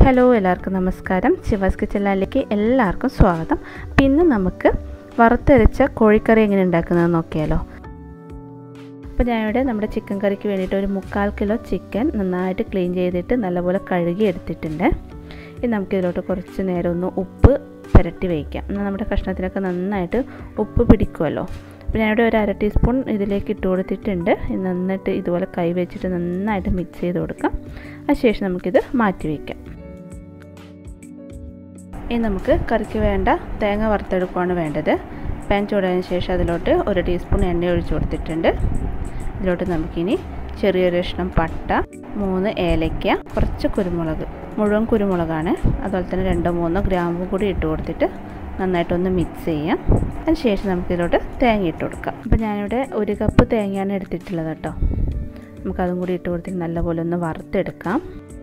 hello എല്ലാവർക്കും നമസ്കാരം ശിവാസ് കിച്ചണിലേക്ക് എല്ലാവർക്കും സ്വാഗതം അപ്പം ഇന്ന് നമുക്ക് വറുത്തരച്ച കോഴിക്കറി എങ്ങനെ ഉണ്ടാക്കുന്നത് നോക്കിയാലോ അപ്പോൾ ഞാനിവിടെ നമ്മുടെ ചിക്കൻ കറിക്ക് വേണ്ടിയിട്ട് ഒരു മുക്കാൽ കിലോ ചിക്കൻ നന്നായിട്ട് ക്ലീൻ ചെയ്തിട്ട് നല്ലപോലെ കഴുകി എടുത്തിട്ടുണ്ട് ഇനി നമുക്കിതിലോട്ട് കുറച്ച് നേരം ഒന്ന് ഉപ്പ് പുരട്ടി വയ്ക്കാം എന്നാൽ നമ്മുടെ കഷ്ണത്തിനൊക്കെ നന്നായിട്ട് ഉപ്പ് പിടിക്കുമല്ലോ അപ്പോൾ ഞാനിവിടെ ഒരു അര ടീസ്പൂൺ ഇതിലേക്ക് ഇട്ട് കൊടുത്തിട്ടുണ്ട് നന്നായിട്ട് ഇതുപോലെ കൈ വെച്ചിട്ട് നന്നായിട്ട് മിക്സ് ചെയ്ത് കൊടുക്കാം അതിനുശേഷം നമുക്കിത് മാറ്റി വയ്ക്കാം ഇനി നമുക്ക് കറിക്ക് വേണ്ട തേങ്ങ വറുത്തെടുക്കുകയാണ് വേണ്ടത് പാൻ ചൂടായതിനു ശേഷം അതിലോട്ട് ഒരു ടീസ്പൂൺ എണ്ണ ഒഴിച്ച് കൊടുത്തിട്ടുണ്ട് ഇതിലോട്ട് നമുക്കിനി ചെറിയൊരു കഷ്ണം പട്ട മൂന്ന് ഏലയ്ക്ക കുറച്ച് കുരുമുളക് മുഴുവൻ കുരുമുളകാണ് അതുപോലെ തന്നെ രണ്ടോ മൂന്നോ ഗ്രാമ്പും കൂടി ഇട്ട് കൊടുത്തിട്ട് നന്നായിട്ടൊന്ന് മിക്സ് ചെയ്യാം അതിനുശേഷം നമുക്കിതിലോട്ട് തേങ്ങ ഇട്ട് കൊടുക്കാം അപ്പോൾ ഞാനിവിടെ ഒരു കപ്പ് തേങ്ങയാണ് എടുത്തിട്ടുള്ളത് കേട്ടോ നമുക്കതും കൂടി ഇട്ട് കൊടുത്തിട്ട് നല്ലപോലെ ഒന്ന് വറുത്തെടുക്കാം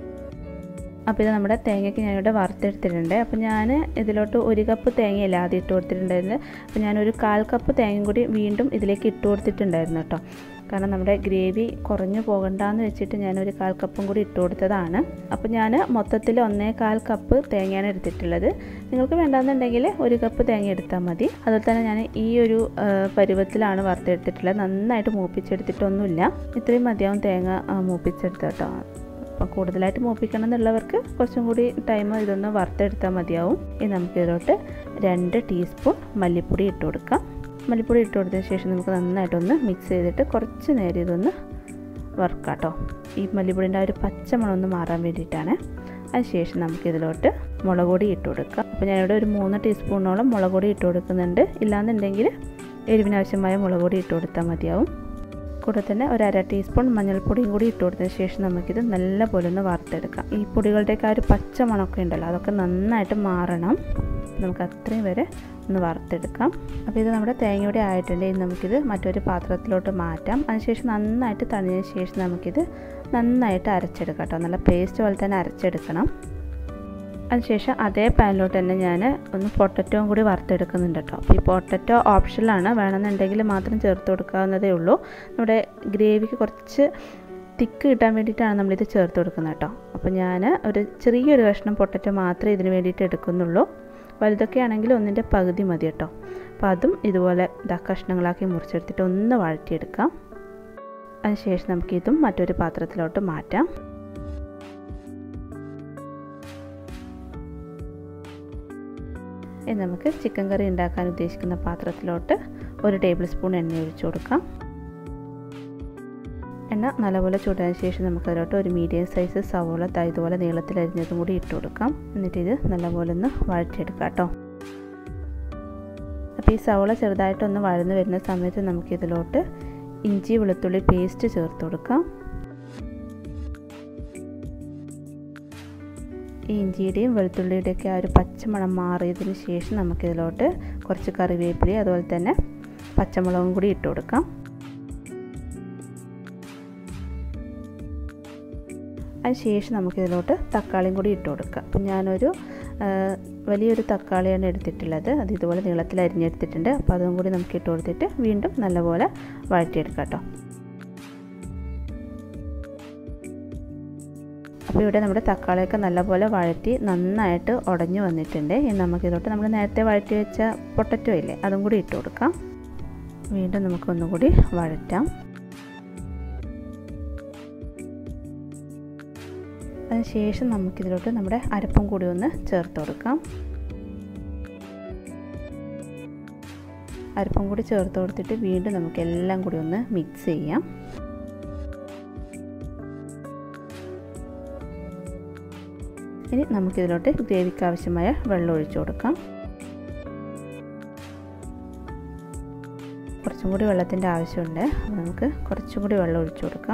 അപ്പോൾ ഇത് നമ്മുടെ തേങ്ങയ്ക്ക് ഞാനിവിടെ വറുത്തെടുത്തിട്ടുണ്ട് അപ്പോൾ ഞാൻ ഇതിലോട്ട് ഒരു കപ്പ് തേങ്ങയല്ല ആദ്യം ഇട്ട് കൊടുത്തിട്ടുണ്ടായിരുന്നത് അപ്പോൾ ഞാനൊരു കാൽ കപ്പ് തേങ്ങയും കൂടി വീണ്ടും ഇതിലേക്ക് ഇട്ട് കൊടുത്തിട്ടുണ്ടായിരുന്നു കേട്ടോ കാരണം നമ്മുടെ ഗ്രേവി കുറഞ്ഞു പോകണ്ടെന്ന് വെച്ചിട്ട് ഞാനൊരു കാൽ കപ്പും കൂടി ഇട്ട് കൊടുത്തതാണ് അപ്പോൾ ഞാൻ മൊത്തത്തിൽ ഒന്നേ കാൽ കപ്പ് തേങ്ങയാണ് എടുത്തിട്ടുള്ളത് നിങ്ങൾക്ക് വേണ്ടാന്നുണ്ടെങ്കിൽ ഒരു കപ്പ് തേങ്ങ എടുത്താൽ മതി അതുപോലെ തന്നെ ഞാൻ ഈ ഒരു പരുവത്തിലാണ് വറുത്തെടുത്തിട്ടുള്ളത് നന്നായിട്ട് മൂപ്പിച്ചെടുത്തിട്ടൊന്നുമില്ല ഇത്രയും മതിയാവും തേങ്ങ മൂപ്പിച്ചെടുത്ത് കേട്ടോ അപ്പം കൂടുതലായിട്ട് മൂപ്പിക്കണം എന്നുള്ളവർക്ക് കുറച്ചും കൂടി ടൈം ഇതൊന്ന് വറുത്തെടുത്താൽ മതിയാവും ഇനി നമുക്കിതിലോട്ട് രണ്ട് ടീസ്പൂൺ മല്ലിപ്പൊടി ഇട്ട് കൊടുക്കാം മല്ലിപ്പൊടി ഇട്ട് കൊടുത്തതിന് ശേഷം നമുക്ക് നന്നായിട്ടൊന്ന് മിക്സ് ചെയ്തിട്ട് കുറച്ച് നേരം ഇതൊന്ന് വറുക്കാം ഈ മല്ലിപ്പൊടിൻ്റെ ആ ഒരു പച്ചമണം ഒന്ന് മാറാൻ വേണ്ടിയിട്ടാണ് അതിനുശേഷം നമുക്കിതിലോട്ട് മുളക് പൊടി ഇട്ട് കൊടുക്കാം അപ്പോൾ ഞാനിവിടെ ഒരു മൂന്ന് ടീസ്പൂണോളം മുളക് പൊടി ഇട്ട് കൊടുക്കുന്നുണ്ട് ഇല്ലാന്നുണ്ടെങ്കിൽ എരിവിനാവശ്യമായ മുളക് പൊടി ഇട്ട് കൊടുത്താൽ മതിയാവും കൂടെ തന്നെ ഒരു അര ടീസ്പൂൺ മഞ്ഞൾപ്പൊടിയും കൂടി ഇട്ട് കൊടുത്തതിന് ശേഷം നമുക്കിത് നല്ലപോലെ ഒന്ന് വറുത്തെടുക്കാം ഈ പൊടികളുടെയൊക്കെ ആ ഒരു പച്ച മണമൊക്കെ ഉണ്ടല്ലോ അതൊക്കെ നന്നായിട്ട് മാറണം നമുക്ക് അത്രയും വരെ ഒന്ന് വറുത്തെടുക്കാം അപ്പോൾ ഇത് നമ്മുടെ തേങ്ങയുടെ ആയിട്ടുണ്ട് ഇനി നമുക്കിത് മറ്റൊരു പാത്രത്തിലോട്ട് മാറ്റാം അതിനുശേഷം നന്നായിട്ട് തണിഞ്ഞതിന് ശേഷം നമുക്കിത് നന്നായിട്ട് അരച്ചെടുക്കാം കേട്ടോ നല്ല പേസ്റ്റ് പോലെ തന്നെ അരച്ചെടുക്കണം അതിനുശേഷം അതേ പാനിലോട്ട് തന്നെ ഞാൻ ഒന്ന് പൊട്ടറ്റോയും കൂടി വറുത്തെടുക്കുന്നുണ്ട് കേട്ടോ അപ്പോൾ ഈ പൊട്ടറ്റോ ഓപ്ഷനിലാണ് വേണമെന്നുണ്ടെങ്കിൽ മാത്രം ചേർത്ത് കൊടുക്കാവുന്നതേ ഉള്ളൂ നമ്മുടെ ഗ്രേവിക്ക് കുറച്ച് തിക്ക് കിട്ടാൻ വേണ്ടിയിട്ടാണ് നമ്മളിത് ചേർത്ത് കൊടുക്കുന്നത് കേട്ടോ അപ്പോൾ ഞാൻ ഒരു ചെറിയൊരു കഷ്ണം പൊട്ടറ്റോ മാത്രമേ ഇതിന് വേണ്ടിയിട്ട് എടുക്കുന്നുള്ളൂ വലുതൊക്കെ ആണെങ്കിൽ ഒന്നിൻ്റെ പകുതി മതി കേട്ടോ അപ്പോൾ അതും ഇതുപോലെ ഇതാ കഷ്ണങ്ങളാക്കി മുറിച്ചെടുത്തിട്ട് ഒന്ന് വഴറ്റിയെടുക്കാം അതിനുശേഷം നമുക്കിതും മറ്റൊരു പാത്രത്തിലോട്ട് മാറ്റാം ഇനി നമുക്ക് ചിക്കൻ കറി ഉണ്ടാക്കാൻ ഉദ്ദേശിക്കുന്ന പാത്രത്തിലോട്ട് ഒരു ടേബിൾ സ്പൂൺ എണ്ണ ഒഴിച്ചു കൊടുക്കാം എണ്ണ നല്ലപോലെ ചൂടായതിനു ശേഷം നമുക്കതിലോട്ട് ഒരു മീഡിയം സൈസ് സവോള ഇതുപോലെ നീളത്തിൽ അരിഞ്ഞതും കൂടി ഇട്ട് കൊടുക്കാം എന്നിട്ട് ഇത് നല്ലപോലെ ഒന്ന് വഴറ്റിയെടുക്കാം കേട്ടോ അപ്പോൾ ഈ സവോള ചെറുതായിട്ടൊന്ന് വഴന്ന് വരുന്ന സമയത്ത് നമുക്കിതിലോട്ട് ഇഞ്ചി വെളുത്തുള്ളി പേസ്റ്റ് ചേർത്ത് കൊടുക്കാം ഈ ഇഞ്ചിയുടെയും വെളുത്തുള്ളിയുടെയൊക്കെ ആ ഒരു പച്ചമണം മാറിയതിന് ശേഷം നമുക്കിതിലോട്ട് കുറച്ച് കറിവേപ്പില അതുപോലെ തന്നെ പച്ചമുളകും കൂടി ഇട്ട് കൊടുക്കാം അതിനുശേഷം നമുക്കിതിലോട്ട് തക്കാളിയും കൂടി ഇട്ട് കൊടുക്കാം അപ്പം ഞാനൊരു വലിയൊരു തക്കാളിയാണ് എടുത്തിട്ടുള്ളത് അത് ഇതുപോലെ നീളത്തിൽ അരിഞ്ഞെടുത്തിട്ടുണ്ട് അപ്പോൾ അതും കൂടി നമുക്ക് ഇട്ട് കൊടുത്തിട്ട് വീണ്ടും നല്ലപോലെ വഴറ്റിയെടുക്കാം കേട്ടോ അപ്പോൾ ഇവിടെ നമ്മുടെ തക്കാളിയൊക്കെ നല്ലപോലെ വഴറ്റി നന്നായിട്ട് ഉടഞ്ഞു വന്നിട്ടുണ്ട് ഇനി നമുക്കിതോട്ട് നമ്മൾ നേരത്തെ വഴറ്റി വെച്ച പൊട്ടറ്റോ ഇല്ലേ അതും കൂടി ഇട്ട് കൊടുക്കാം വീണ്ടും നമുക്കൊന്നുകൂടി വഴറ്റാം അതിനുശേഷം നമുക്കിതിലോട്ട് നമ്മുടെ അരപ്പും കൂടി ഒന്ന് ചേർത്ത് കൊടുക്കാം അരപ്പും കൂടി ചേർത്ത് കൊടുത്തിട്ട് വീണ്ടും നമുക്ക് എല്ലാം കൂടി ഒന്ന് മിക്സ് ചെയ്യാം ഇനി നമുക്കിതിലോട്ട് ഗ്രേവിക്ക് ആവശ്യമായ വെള്ളം ഒഴിച്ചു കൊടുക്കാം കുറച്ചും കൂടി വെള്ളത്തിൻ്റെ ആവശ്യമുണ്ട് നമുക്ക് കുറച്ചും കൂടി വെള്ളം ഒഴിച്ചു കൊടുക്കാം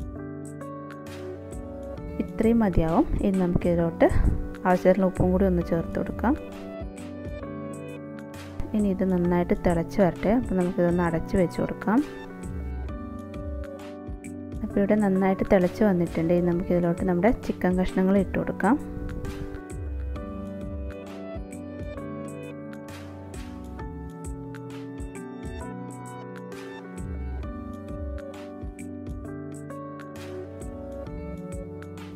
ഇത്രയും മതിയാവും ഇനി നമുക്കിതിലോട്ട് ആവശ്യത്തിനുള്ള ഉപ്പും കൂടി ഒന്ന് ചേർത്ത് കൊടുക്കാം ഇനി ഇത് നന്നായിട്ട് തിളച്ച് വരട്ടെ അപ്പോൾ നമുക്കിതൊന്ന് അടച്ച് വെച്ച് കൊടുക്കാം അപ്പോൾ ഇവിടെ നന്നായിട്ട് തിളച്ച് വന്നിട്ടുണ്ട് ഇനി നമുക്കിതിലോട്ട് നമ്മുടെ ചിക്കൻ കഷ്ണങ്ങൾ ഇട്ട് കൊടുക്കാം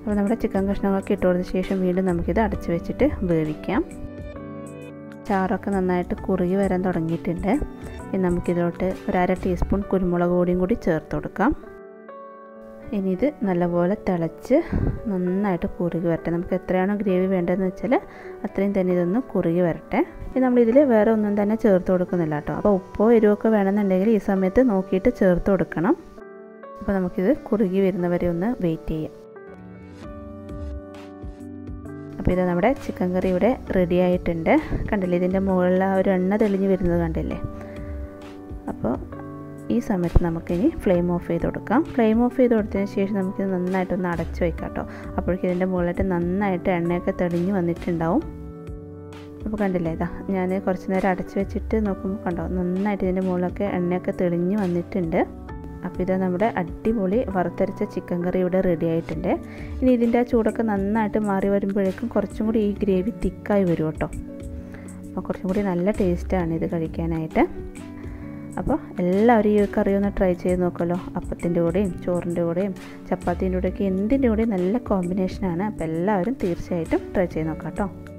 അപ്പോൾ നമ്മുടെ ചിക്കൻ കഷ്ണങ്ങളൊക്കെ ഇട്ട് കൊടുത്ത ശേഷം വീണ്ടും നമുക്കിത് അടച്ച് വെച്ചിട്ട് വേവിക്കാം ചാറൊക്കെ നന്നായിട്ട് കുറുകി വരാൻ തുടങ്ങിയിട്ടുണ്ട് ഇനി നമുക്കിതിലോട്ട് ഒരു അര ടീസ്പൂൺ കുരുമുളക് പൊടിയും കൂടി ചേർത്ത് കൊടുക്കാം ഇനി ഇത് നല്ലപോലെ തിളച്ച് നന്നായിട്ട് കുറുകി വരട്ടെ നമുക്ക് എത്രയാണോ ഗ്രേവി വേണ്ടതെന്ന് വെച്ചാൽ അത്രയും തന്നെ ഇതൊന്ന് കുറുകി വരട്ടെ ഇനി നമ്മളിതിൽ വേറെ ഒന്നും തന്നെ ചേർത്ത് കൊടുക്കുന്നില്ല കേട്ടോ അപ്പോൾ ഉപ്പോ എരിവൊക്കെ വേണമെന്നുണ്ടെങ്കിൽ ഈ സമയത്ത് നോക്കിയിട്ട് ചേർത്ത് കൊടുക്കണം അപ്പോൾ നമുക്കിത് കുറുകി വരുന്നവരെ ഒന്ന് വെയിറ്റ് ചെയ്യാം അപ്പോൾ ഇത് നമ്മുടെ ചിക്കൻ കറി ഇവിടെ റെഡി ആയിട്ടുണ്ട് കണ്ടില്ലേ ഇതിൻ്റെ മുകളിൽ ആ ഒരു എണ്ണ തെളിഞ്ഞ് വരുന്നത് കണ്ടില്ലേ അപ്പോൾ ഈ സമയത്ത് നമുക്കിനി ഫ്ലെയിം ഓഫ് ചെയ്ത് കൊടുക്കാം ഫ്ലെയിം ഓഫ് ചെയ്ത് കൊടുത്തതിന് ശേഷം നമുക്കിത് നന്നായിട്ടൊന്ന് അടച്ചു വയ്ക്കാം കേട്ടോ അപ്പോഴേക്കും ഇതിൻ്റെ മുകളിലായിട്ട് നന്നായിട്ട് എണ്ണയൊക്കെ തെളിഞ്ഞ് വന്നിട്ടുണ്ടാവും അപ്പോൾ കണ്ടില്ലേ ഇതാ ഞാൻ കുറച്ച് നേരം അടച്ചു വെച്ചിട്ട് നോക്കുമ്പോൾ കണ്ടോ നന്നായിട്ട് ഇതിൻ്റെ മുകളിലൊക്കെ എണ്ണയൊക്കെ തെളിഞ്ഞ് വന്നിട്ടുണ്ട് അപ്പോൾ ഇത് നമ്മുടെ അടിപൊളി വറുത്തരച്ച ചിക്കൻ കറി ഇവിടെ റെഡി ആയിട്ടുണ്ട് ഇനി ഇതിൻ്റെ ആ ചൂടൊക്കെ നന്നായിട്ട് മാറി വരുമ്പോഴേക്കും കുറച്ചും കൂടി ഈ ഗ്രേവി തിക്കായി വരും കേട്ടോ അപ്പോൾ കുറച്ചും കൂടി നല്ല ടേസ്റ്റാണ് ഇത് കഴിക്കാനായിട്ട് അപ്പോൾ എല്ലാവരും ഈ കറി ഒന്ന് ട്രൈ ചെയ്ത് നോക്കുമല്ലോ അപ്പത്തിൻ്റെ കൂടെയും ചോറിൻ്റെ കൂടെയും ചപ്പാത്തിൻ്റെ കൂടെയൊക്കെ എന്തിൻ്റെ കൂടെയും നല്ല കോമ്പിനേഷനാണ് അപ്പോൾ എല്ലാവരും തീർച്ചയായിട്ടും ട്രൈ ചെയ്ത് നോക്കാം കേട്ടോ